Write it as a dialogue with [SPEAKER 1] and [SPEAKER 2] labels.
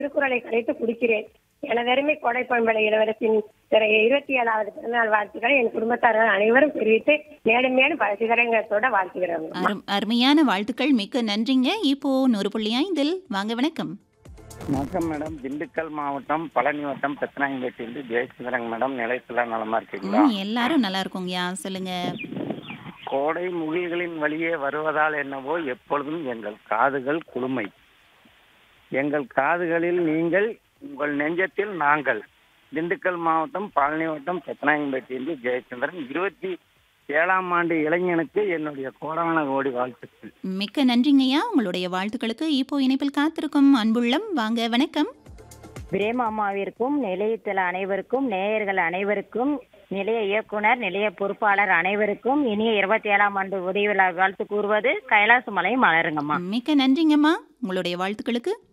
[SPEAKER 1] திருக்குறளை கலைத்து குடிக்கிறேன் எனதருமை கோடை பண்பலை இளவரசின் இருபத்தி ஏழாவது பிறந்தநாள் வாழ்த்துக்களை என் குடும்பத்தார்கள் அனைவரும் தெரிவித்து மேலும் மேலும் பல சிகரங்களோட வாழ்த்துகிறோம்
[SPEAKER 2] அரும் அருமையான வாழ்த்துக்கள் மிக்க நன்றிங்க இப்போ நூறு புள்ளி ஐந்தில் வாங்க வணக்கம்
[SPEAKER 3] வணக்கம் மேடம் திண்டுக்கல் மாவட்டம் பழனி வட்டம் பெத்தனாயம்பேட்டிலிருந்து ஜெயசுந்தரங்க மேடம் நிலையத்துல நலமா இருக்கீங்களா
[SPEAKER 2] ம், எல்லாரும் நல்லா இருக்கோங்கய்யா சொல்லுங்க
[SPEAKER 3] கோடை முகில்களின் வழியே வருவதால் என்னவோ எப்பொழுதும் எங்கள் காதுகள் குளுமை எங்கள் காதுகளில் நீங்கள் உங்கள் நெஞ்சத்தில் நாங்கள் திண்டுக்கல் மாவட்டம் பழனி வட்டம் பெத்தனாயம்பேட்டிலிருந்து ஜெயச்சந்திரன் இருபத்தி ஏழாம் ஆண்டு இளைஞனுக்கு என்னுடைய கோடான கோடி வாழ்த்துக்கள்
[SPEAKER 2] மிக்க நன்றிங்கய்யா உங்களுடைய வாழ்த்துக்களுக்கு இப்போ இணைப்பில் காத்திருக்கும் அன்புள்ளம் வாங்க வணக்கம்
[SPEAKER 4] பிரேமாமாவிற்கும் நிலையத்தில் அனைவருக்கும் நேயர்கள் அனைவருக்கும் நிலைய இயக்குனர் நிலைய பொறுப்பாளர் அனைவருக்கும் இனிய இருபத்தி ஏழாம் ஆண்டு உதவி விழா வாழ்த்து கூறுவது கைலாசமலை மலருங்கம்மா
[SPEAKER 2] மிக்க நன்றிங்கம்மா உங்களுடைய வாழ்த்துக்களுக்கு